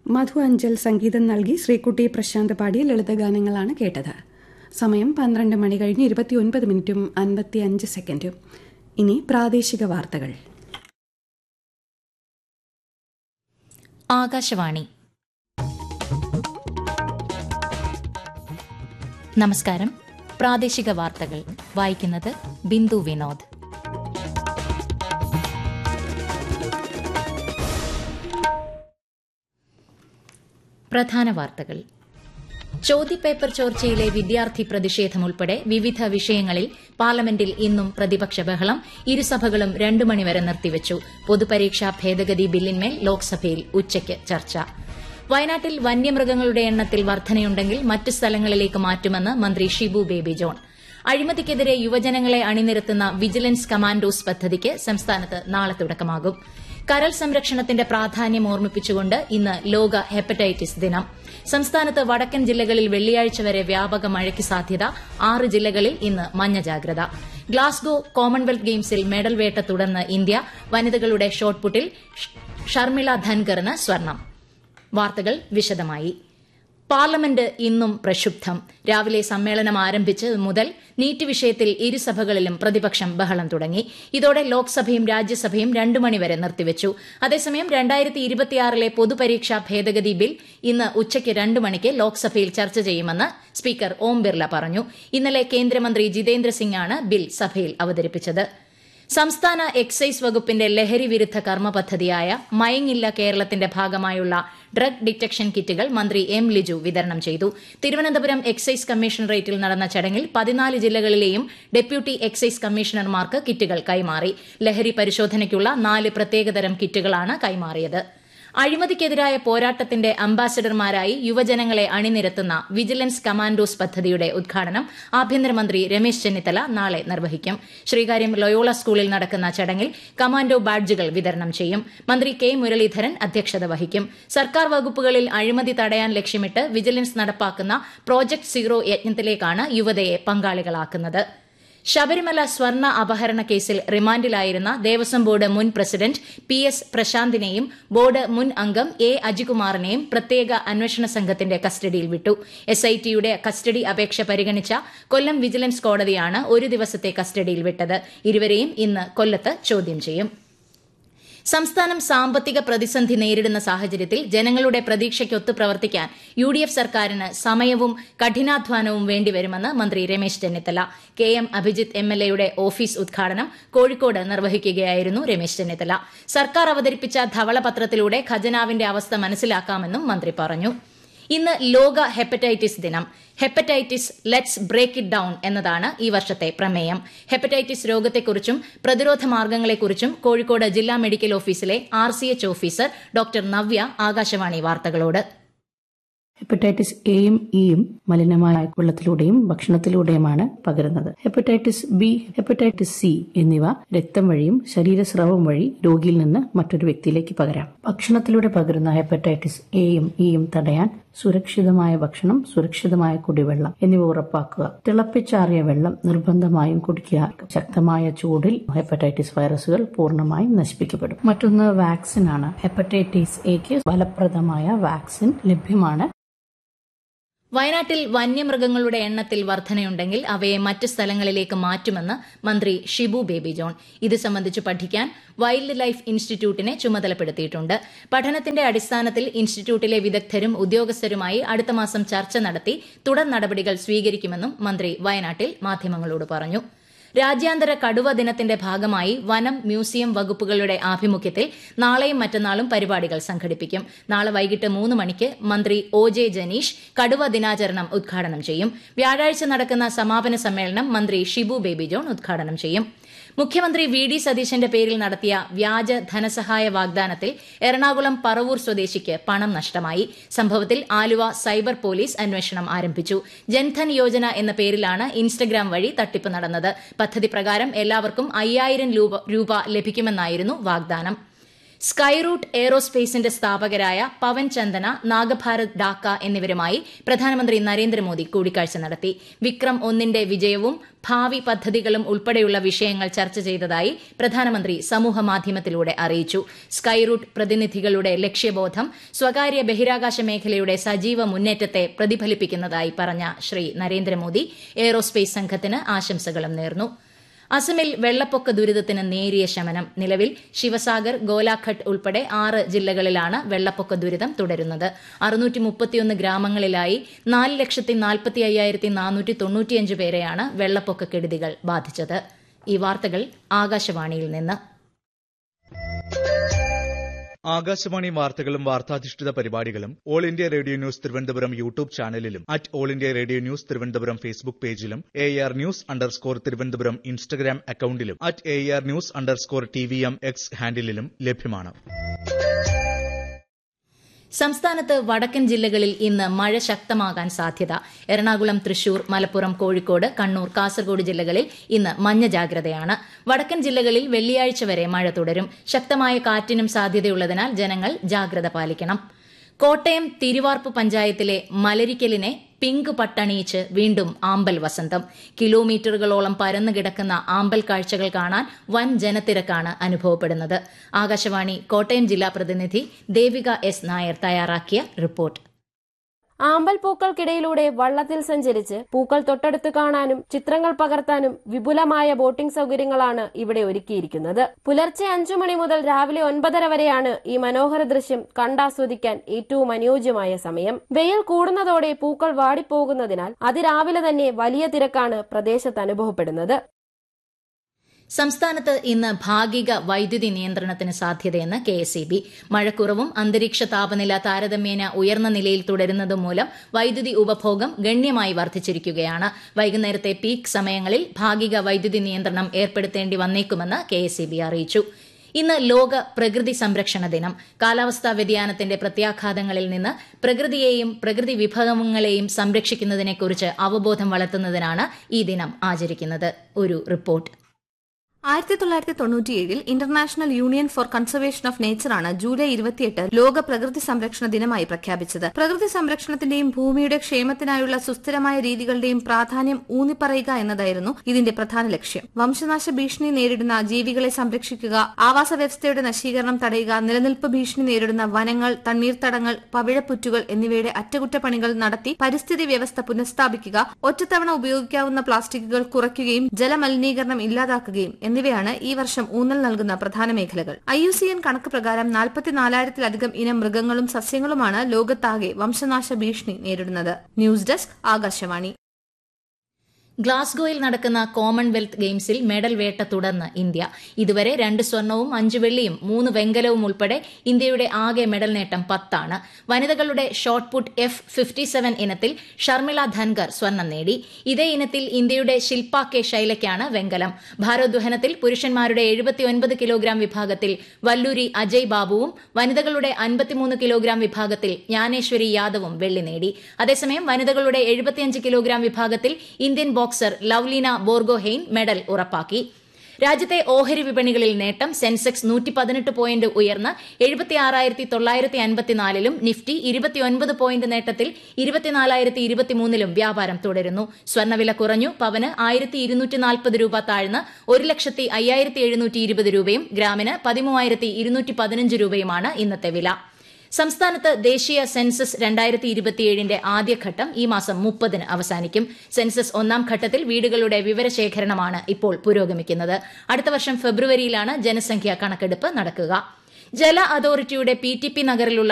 മധു അഞ്ചൽ സംഗീതം നൽകി ശ്രീകുട്ടി പ്രശാന്ത് പാടിയ ലളിതഗാനങ്ങളാണ് കേട്ടത് സമയം പന്ത്രണ്ട് മണി കഴിഞ്ഞ് ഇരുപത്തിയൊൻപത് മിനിറ്റും അൻപത്തി അഞ്ച് സെക്കൻഡും ഇനി പ്രാദേശിക വാർത്തകൾ ആകാശവാണി നമസ്കാരം പ്രാദേശിക വാർത്തകൾ വായിക്കുന്നത് ബിന്ദു വിനോദ് പ്രധാന വാർത്തകൾ ചോദ്യപേപ്പർ ചോർച്ചയിലെ വിദ്യാർത്ഥി പ്രതിഷേധം ഉൾപ്പെടെ വിവിധ വിഷയങ്ങളിൽ പാർലമെന്റിൽ ഇന്നും പ്രതിപക്ഷ ബഹളം ഇരുസഭകളും രണ്ടു മണിവരെ നിർത്തിവച്ചു പൊതുപരീക്ഷാ ഭേദഗതി ബില്ലിന്മേൽ ലോക്സഭയിൽ ഉച്ചയ്ക്ക് ചർച്ച വയനാട്ടിൽ വന്യമൃഗങ്ങളുടെ എണ്ണത്തിൽ വർധനയുണ്ടെങ്കിൽ മറ്റ് സ്ഥലങ്ങളിലേക്ക് മാറ്റുമെന്ന് മന്ത്രി ഷിബു ബേബി ജോൺ അഴിമതിക്കെതിരെ യുവജനങ്ങളെ അണിനിരത്തുന്ന വിജിലൻസ് കമാൻഡോസ് പദ്ധതിക്ക് സംസ്ഥാനത്ത് നാളെ തുടക്കമാകും കരൾ സംരക്ഷണത്തിന്റെ പ്രാധാന്യം ഓർമ്മിപ്പിച്ചുകൊണ്ട് ഇന്ന് ലോക ഹെപ്പറ്റൈറ്റിസ് ദിനം സംസ്ഥാനത്ത് വടക്കൻ ജില്ലകളിൽ വെള്ളിയാഴ്ച വരെ വ്യാപക മഴയ്ക്ക് സാധ്യത ആറ് ജില്ലകളിൽ ഇന്ന് മഞ്ഞ ജാഗ്രത ഗ്ലാസ്ഗോ കോമൺവെൽത്ത് ഗെയിംസിൽ മെഡൽ വേട്ട തുടർന്ന് ഇന്ത്യ വനിതകളുടെ ഷോട്ട്പുട്ടിൽ ഷർമിള ധൻകറിന് സ്വർണം വാർത്തകൾ വിശദമായി പാർലമെന്റ് ഇന്നും പ്രക്ഷുബ്ധം രാവിലെ സമ്മേളനം ആരംഭിച്ച് മുതൽ നീറ്റ് വിഷയത്തിൽ ഇരുസഭകളിലും പ്രതിപക്ഷം ബഹളം തുടങ്ങി ഇതോടെ ലോക്സഭയും രാജ്യസഭയും രണ്ടു മണിവരെ നിർത്തിവച്ചു അതേസമയം രണ്ടായിരത്തി ഇരുപത്തിയാറിലെ പൊതുപരീക്ഷാ ഭേദഗതി ബിൽ ഇന്ന് ഉച്ചയ്ക്ക് രണ്ടു മണിക്ക് ലോക്സഭയിൽ ചർച്ച ചെയ്യുമെന്ന് സ്പീക്കർ ഓം ബിർല പറഞ്ഞു ഇന്നലെ കേന്ദ്രമന്ത്രി ജിതേന്ദ്ര സിംഗാണ് ബിൽ സഭയിൽ അവതരിപ്പിച്ചത് സംസ്ഥാന എക്സൈസ് വകുപ്പിന്റെ ലഹരി വിരുദ്ധ കർമ്മ പദ്ധതിയായ മയങ്ങില്ല കേരളത്തിന്റെ ഭാഗമായുള്ള ഡ്രഗ് ഡിറ്റക്ഷൻ കിറ്റുകൾ മന്ത്രി എം ലിജു വിതരണം ചെയ്തു തിരുവനന്തപുരം എക്സൈസ് കമ്മീഷണറേറ്റിൽ നടന്ന ചടങ്ങിൽ പതിനാല് ജില്ലകളിലെയും ഡെപ്യൂട്ടി എക്സൈസ് കമ്മീഷണർമാർക്ക് കിറ്റുകൾ കൈമാറി ലഹരി പരിശോധനയ്ക്കുള്ള നാല് പ്രത്യേകതരം കിറ്റുകളാണ് കൈമാറിയത് അഴിമതിക്കെതിരായ പോരാട്ടത്തിന്റെ അംബാസഡർമാരായി യുവജനങ്ങളെ അണിനിരത്തുന്ന വിജിലൻസ് കമാൻഡോസ് പദ്ധതിയുടെ ഉദ്ഘാടനം ആഭ്യന്തരമന്ത്രി രമേശ് ചെന്നിത്തല നാളെ നിർവഹിക്കും ശ്രീകാര്യം ലൊയോള സ്കൂളിൽ നടക്കുന്ന ചടങ്ങിൽ കമാൻഡോ ബാഡ്ജുകൾ വിതരണം ചെയ്യും മന്ത്രി കെ മുരളീധരൻ അധ്യക്ഷത വഹിക്കും സർക്കാർ വകുപ്പുകളിൽ അഴിമതി തടയാൻ ലക്ഷ്യമിട്ട് വിജിലൻസ് നടപ്പാക്കുന്ന പ്രോജക്ട് സീറോ യജ്ഞത്തിലേക്കാണ് യുവതയെ പങ്കാളികളാക്കുന്നത് ശബരിമല സ്വർണ്ണ അപഹരണ കേസിൽ റിമാൻഡിലായിരുന്ന ദേവസ്വം ബോർഡ് മുൻ പ്രസിഡന്റ് പി എസ് പ്രശാന്തിനെയും ബോർഡ് മുൻ അംഗം എ അജികുമാറിനെയും പ്രത്യേക അന്വേഷണ സംഘത്തിന്റെ കസ്റ്റഡിയിൽ വിട്ടു എസ്ഐടിയുടെ കസ്റ്റഡി അപേക്ഷ പരിഗണിച്ച കൊല്ലം വിജിലൻസ് കോടതിയാണ് ഒരു ദിവസത്തെ കസ്റ്റഡിയിൽ വിട്ടത് ഇരുവരെയും ഇന്ന് കൊല്ലത്ത് ചോദ്യം ചെയ്യും സംസ്ഥാനം സാമ്പത്തിക പ്രതിസന്ധി നേരിടുന്ന സാഹചര്യത്തിൽ ജനങ്ങളുടെ പ്രതീക്ഷയ്ക്കൊത്ത് പ്രവർത്തിക്കാൻ യു ഡി എഫ് സർക്കാരിന് സമയവും കഠിനാധ്വാനവും വേണ്ടിവരുമെന്ന് മന്ത്രി Ramesh Chennithala K M Abhijith M L എയുടെ ഓഫീസ് ഉദ്ഘാടനം കോഴിക്കോട് നിർവഹിക്കുകയായിരുന്നു രമേശ് ചെന്നിത്തല സർക്കാർ അവതരിപ്പിച്ച ധവളപത്രത്തിലൂടെ ഖജനാവിന്റെ അവസ്ഥ മനസ്സിലാക്കാമെന്നും മന്ത്രി പറഞ്ഞു ഇന്ന് ലോക ഹെപ്പറ്റൈറ്റിസ് ദിനം hepatitis let's break it down എന്നതാണ് ഈ വർഷത്തെ പ്രമേയം ഹെപ്പറ്റൈറ്റിസ് രോഗത്തെക്കുറിച്ചും പ്രതിരോധ മാർഗങ്ങളെക്കുറിച്ചും കോഴിക്കോട് ജില്ലാ മെഡിക്കൽ ഓഫീസിലെ R C H officer doctor Navya Akashvani വാർത്തകളോട് ഹെപ്പറ്റൈറ്റിസ് എയും ഇയും മലിനമായ വെള്ളത്തിലൂടെയും ഭക്ഷണത്തിലൂടെയുമാണ് പകരുന്നത് ഹെപ്പറ്റൈറ്റിസ് ബി ഹെപ്പറ്റൈറ്റിസ് സി എന്നിവ രക്തം വഴിയും ശരീരസ്രവം വഴി രോഗിയിൽ നിന്ന് മറ്റൊരു വ്യക്തിയിലേക്ക് പകരാം ഭക്ഷണത്തിലൂടെ പകരുന്ന ഹെപ്പറ്റൈറ്റിസ് എയും ഇയും തടയാൻ സുരക്ഷിതമായ ഭക്ഷണം സുരക്ഷിതമായ കുടിവെള്ളം എന്നിവ ഉറപ്പാക്കുക തിളപ്പിച്ചാറിയ വെള്ളം നിർബന്ധമായും കുടിക്കുക ശക്തമായ ചൂടിൽ ഹെപ്പറ്റൈറ്റിസ് വൈറസുകൾ പൂർണ്ണമായും നശിപ്പിക്കപ്പെടും മറ്റൊന്ന് വാക്സിൻ ആണ് ഹെപ്പറ്റൈറ്റിസ് എക്ക് ഫലപ്രദമായ വാക്സിൻ ലഭ്യമാണ് വയനാട്ടിൽ വന്യമൃഗങ്ങളുടെ എണ്ണത്തിൽ വർധനയുണ്ടെങ്കിൽ അവയെ മറ്റ് സ്ഥലങ്ങളിലേക്ക് മാറ്റുമെന്ന് മന്ത്രി ഷിബു ബേബി ജോൺ ഇത് സംബന്ധിച്ച് പഠിക്കാൻ വൈൽഡ് ലൈഫ് ഇൻസ്റ്റിറ്റ്യൂട്ടിനെ ചുമതലപ്പെടുത്തിയിട്ടുണ്ട് പഠനത്തിന്റെ അടിസ്ഥാനത്തിൽ ഇൻസ്റ്റിറ്റ്യൂട്ടിലെ വിദഗ്ധരും ഉദ്യോഗസ്ഥരുമായി അടുത്ത മാസം ചർച്ച നടത്തി തുടർ നടപടികൾ സ്വീകരിക്കുമെന്നും മന്ത്രി വയനാട്ടിൽ മാധ്യമങ്ങളോട് പറഞ്ഞു രാജ്യാന്തര കടുവ ദിനത്തിന്റെ ഭാഗമായി വനം മ്യൂസിയം വകുപ്പുകളുടെ ആഭിമുഖ്യത്തിൽ നാളെയും മറ്റന്നാളും പരിപാടികൾ സംഘടിപ്പിക്കും നാളെ വൈകിട്ട് മൂന്ന് മണിക്ക് മന്ത്രി ഒ ജെ ജനീഷ് കടുവ ദിനാചരണം ഉദ്ഘാടനം ചെയ്യും വ്യാഴാഴ്ച നടക്കുന്ന സമാപന സമ്മേളനം മന്ത്രി ഷിബു ബേബി ജോൺ ഉദ്ഘാടനം ചെയ്യും മുഖ്യമന്ത്രി വി ഡി സതീശന്റെ പേരിൽ നടത്തിയ വ്യാജ ധനസഹായ വാഗ്ദാനത്തിൽ എറണാകുളം പറവൂർ സ്വദേശിക്ക് പണം നഷ്ടമായി സംഭവത്തിൽ ആലുവ സൈബർ പോലീസ് അന്വേഷണം ആരംഭിച്ചു ജൻധൻ യോജന എന്ന പേരിലാണ് ഇൻസ്റ്റഗ്രാം വഴി തട്ടിപ്പ് നടന്നത് പദ്ധതി പ്രകാരം എല്ലാവർക്കും അയ്യായിരം രൂപ ലഭിക്കുമെന്നായിരുന്നു വാഗ്ദാനം സ്കൈറൂട്ട് എയ്റോസ്പേസിന്റെ സ്ഥാപകരായ പവൻ ചന്ദന നാഗഭാരത് ഡാക്ക എന്നിവരുമായി പ്രധാനമന്ത്രി നരേന്ദ്രമോദി കൂടിക്കാഴ്ച നടത്തി വിക്രം ഒന്നിന്റെ വിജയവും ഭാവി പദ്ധതികളും ഉൾപ്പെടെയുള്ള വിഷയങ്ങൾ ചർച്ച ചെയ്തതായി പ്രധാനമന്ത്രി സമൂഹമാധ്യമത്തിലൂടെ അറിയിച്ചു സ്കൈറൂട്ട് പ്രതിനിധികളുടെ ലക്ഷ്യബോധം സ്വകാര്യ ബഹിരാകാശ മേഖലയുടെ സജീവ മുന്നേറ്റത്തെ പ്രതിഫലിപ്പിക്കുന്നതായി പറഞ്ഞ ശ്രീ നരേന്ദ്രമോദി എയ്റോസ്പേസ് സംഘത്തിന് ആശംസകളും നേർന്നു അസമിൽ വെള്ളപ്പൊക്ക ദുരിതത്തിന് നേരിയ ശമനം നിലവിൽ ശിവസാഗർ ഗോലാഘട്ട് ഉൾപ്പെടെ ആറ് ജില്ലകളിലാണ് വെള്ളപ്പൊക്ക ദുരിതം തുടരുന്നത് അറുന്നൂറ്റി മുപ്പത്തിയൊന്ന് ഗ്രാമങ്ങളിലായി നാല് ലക്ഷത്തി നാൽപ്പത്തി അയ്യായിരത്തി നാനൂറ്റി തൊണ്ണൂറ്റിയഞ്ച് പേരെയാണ് വെള്ളപ്പൊക്ക കെടുതികൾ ബാധിച്ചത് ഈ വാർത്തകൾ ആകാശവാണിയിൽ നിന്ന് ആകാശവാണി വാർത്തകളും വാർത്താധിഷ്ഠിത പരിപാടികളും All India Radio News Thiruvananthapuram YouTube ചാനലിലും at All India Radio News Thiruvananthapuram Facebook പേജിലും A R news underscore Thiruvananthapuram Instagram അക്കൌണ്ടിലും at A R news underscore T V M X ഹാൻഡിലും ലഭ്യമാണ് സംസ്ഥാനത്ത് വടക്കൻ ജില്ലകളിൽ ഇന്ന് മഴ ശക്തമാകാൻ സാധ്യത എറണാകുളം തൃശൂർ മലപ്പുറം കോഴിക്കോട് കണ്ണൂർ കാസർഗോഡ് ജില്ലകളിൽ ഇന്ന് മഞ്ഞ ജാഗ്രതയാണ് വടക്കൻ ജില്ലകളിൽ വെള്ളിയാഴ്ച വരെ മഴ തുടരും ശക്തമായ കാറ്റിനും സാധ്യതയുള്ളതിനാൽ ജനങ്ങൾ ജാഗ്രത പാലിക്കണം കോട്ടയം തിരുവാർപ്പ് പഞ്ചായത്തിലെ മലരിക്കലിനെ പിങ്ക് പട്ടണിയിച്ച് വീണ്ടും ആമ്പൽ വസന്തം കിലോമീറ്ററുകളോളം പരന്നു കിടക്കുന്ന ആമ്പൽ കാഴ്ചകൾ കാണാൻ വൻ ജനത്തിരക്കാണ് അനുഭവപ്പെടുന്നത് ആകാശവാണി കോട്ടയം ജില്ലാ പ്രതിനിധി ദേവിക എസ് നായർ തയ്യാറാക്കിയ റിപ്പോർട്ട് ആമ്പൽ പൂക്കൾക്കിടയിലൂടെ വള്ളത്തിൽ സഞ്ചരിച്ച് പൂക്കൾ തൊട്ടടുത്ത് കാണാനും ചിത്രങ്ങൾ പകർത്താനും വിപുലമായ ബോട്ടിംഗ് സൗകര്യങ്ങളാണ് ഇവിടെ ഒരുക്കിയിരിക്കുന്നത് പുലർച്ചെ അഞ്ചു മണി മുതൽ രാവിലെ ഒൻപതര വരെയാണ് ഈ മനോഹര ദൃശ്യം കണ്ടാസ്വദിക്കാൻ ഏറ്റവും അനുയോജ്യമായ സമയം വെയിൽ കൂടുന്നതോടെ പൂക്കൾ വാടിപ്പോകുന്നതിനാൽ അതിരാവിലെ തന്നെ വലിയ തിരക്കാണ് പ്രദേശത്ത് അനുഭവപ്പെടുന്നത് സംസ്ഥാനത്ത് ഇന്ന് ഭാഗിക വൈദ്യുതി നിയന്ത്രണത്തിന് സാധ്യതയെന്ന് കെ എസ് ഇ ബി മഴക്കുറവും അന്തരീക്ഷ താപനില താരതമ്യേന ഉയർന്ന നിലയിൽ തുടരുന്നതും മൂലം വൈദ്യുതി ഉപഭോഗം ഗണ്യമായി വർദ്ധിച്ചിരിക്കുകയാണ് വൈകുന്നേരത്തെ പീക്ക് സമയങ്ങളിൽ ഭാഗിക വൈദ്യുതി നിയന്ത്രണം ഏർപ്പെടുത്തേണ്ടി വന്നേക്കുമെന്ന് കെ എസ് ഇ ബി അറിയിച്ചു ഇന്ന് ലോക പ്രകൃതി സംരക്ഷണ ദിനം കാലാവസ്ഥാ വ്യതിയാനത്തിന്റെ പ്രത്യാഘാതങ്ങളിൽ നിന്ന് പ്രകൃതിയെയും പ്രകൃതി വിഭവങ്ങളെയും സംരക്ഷിക്കുന്നതിനെക്കുറിച്ച് അവബോധം വളർത്തുന്നതിനാണ് ഈ ദിനം ആചരിക്കുന്നത് ഒരു റിപ്പോർട്ട് ആയിരത്തി തൊള്ളായിരത്തി തൊണ്ണൂറ്റിയേഴിൽ International Union for Conservation of നേച്ചറാണ് ജൂലൈ ഇരുപത്തിയെട്ട് ലോക പ്രകൃതി സംരക്ഷണ ദിനമായി പ്രഖ്യാപിച്ചത് പ്രകൃതി സംരക്ഷണത്തിന്റെയും ഭൂമിയുടെ ക്ഷേമത്തിനായുള്ള സുസ്ഥിരമായ രീതികളുടെയും പ്രാധാന്യം ഊന്നിപ്പറയുക എന്നതായിരുന്നു ഇതിന്റെ പ്രധാന ലക്ഷ്യം വംശനാശ ഭീഷണി നേരിടുന്ന ജീവികളെ സംരക്ഷിക്കുക ആവാസ വ്യവസ്ഥയുടെ നശീകരണം തടയുക നിലനിൽപ്പ് ഭീഷണി നേരിടുന്ന വനങ്ങൾ തണ്ണീർത്തടങ്ങൾ പവിഴപ്പുറ്റുകൾ എന്നിവയുടെ അറ്റകുറ്റപ്പണികൾ നടത്തി പരിസ്ഥിതി വ്യവസ്ഥ പുനഃസ്ഥാപിക്കുക ഒറ്റത്തവണ ഉപയോഗിക്കാവുന്ന പ്ലാസ്റ്റിക്കുകൾ കുറയ്ക്കുകയും ജലമലിനീകരണം ഇല്ലാതാക്കുകയും എന്നിവയാണ് ഈ വർഷം ഊന്നൽ നൽകുന്ന പ്രധാന മേഖലകൾ ഐ യു സി എൻ കണക്ക് പ്രകാരം നാൽപ്പത്തിനാലായിരത്തിലധികം ഇനം മൃഗങ്ങളും സസ്യങ്ങളുമാണ് ലോകത്താകെ വംശനാശ ഭീഷണി നേരിടുന്നത് ന്യൂസ് ഡെസ്ക് ആകാശവാണി ഗ്ലാസ്ഗോയിൽ നടക്കുന്ന കോമൺവെൽത്ത് ഗെയിംസിൽ മെഡൽ വേട്ട തുടർന്ന് ഇന്ത്യ ഇതുവരെ രണ്ട് സ്വർണവും അഞ്ച് വെള്ളിയും മൂന്ന് വെങ്കലവും ഉൾപ്പെടെ ഇന്ത്യയുടെ ആകെ മെഡൽ നേട്ടം പത്താണ് വനിതകളുടെ shot put F fifty seven ഇനത്തിൽ ഷർമിള ധൻകർ സ്വർണം നേടി ഇതേ ഇനത്തിൽ ഇന്ത്യയുടെ ശിൽപ കെ ശൈലയ്ക്കാണ് വെങ്കലം ഭാരോദ്വഹനത്തിൽ പുരുഷന്മാരുടെ എഴുപത്തിയൊൻപത് കിലോഗ്രാം വിഭാഗത്തിൽ വല്ലൂരി അജയ് ബാബുവും വനിതകളുടെ അൻപത്തിമൂന്ന് കിലോഗ്രാം വിഭാഗത്തിൽ ജ്ഞാനേശ്വരി യാദവും വെള്ളി നേടി അതേസമയം വനിതകളുടെ എഴുപത്തിയഞ്ച് കിലോഗ്രാം വിഭാഗത്തിൽ Indian boxer Lovlina Borgohain medal ഉറപ്പാക്കി രാജ്യത്തെ ഓഹരി വിപണികളിൽ നേട്ടം സെൻസെക്സ് നൂറ്റി പതിനെട്ട് പോയിന്റ് ഉയർന്ന് എഴുപത്തിയാറായിരത്തി തൊള്ളായിരത്തി അൻപത്തിനാലിലും നിഫ്റ്റി ഇരുപത്തിയൊൻപത് പോയിന്റ് നേട്ടത്തിൽ ഇരുപത്തിനാലായിരത്തി ഇരുപത്തിമൂന്നിലും വ്യാപാരം തുടരുന്നു സ്വർണ്ണവില കുറഞ്ഞു പവന് ആയിരത്തി ഇരുന്നൂറ്റി നാൽപ്പത് രൂപ താഴ്ന്ന് ഒരു ലക്ഷത്തി അയ്യായിരത്തി എഴുന്നൂറ്റി ഇരുപത് രൂപയും ഗ്രാമിന് പതിമൂവായിരത്തി ഇരുന്നൂറ്റി പതിനഞ്ച് രൂപയുമാണ് ഇന്നത്തെ വില സംസ്ഥാനത്ത് ദേശീയ സെൻസസ് രണ്ടായിരത്തി ഇരുപത്തിയേഴിന്റെ ആദ്യഘട്ടം ഈ മാസം മുപ്പതിന് അവസാനിക്കും സെൻസസ് ഒന്നാം ഘട്ടത്തിൽ വീടുകളുടെ വിവരശേഖരണമാണ് ഇപ്പോൾ പുരോഗമിക്കുന്നത് അടുത്ത വർഷം ഫെബ്രുവരിയിലാണ് ജനസംഖ്യാ കണക്കെടുപ്പ് നടക്കുക ജല അതോറിറ്റിയുടെ പി ടി പി നഗറിലുള്ള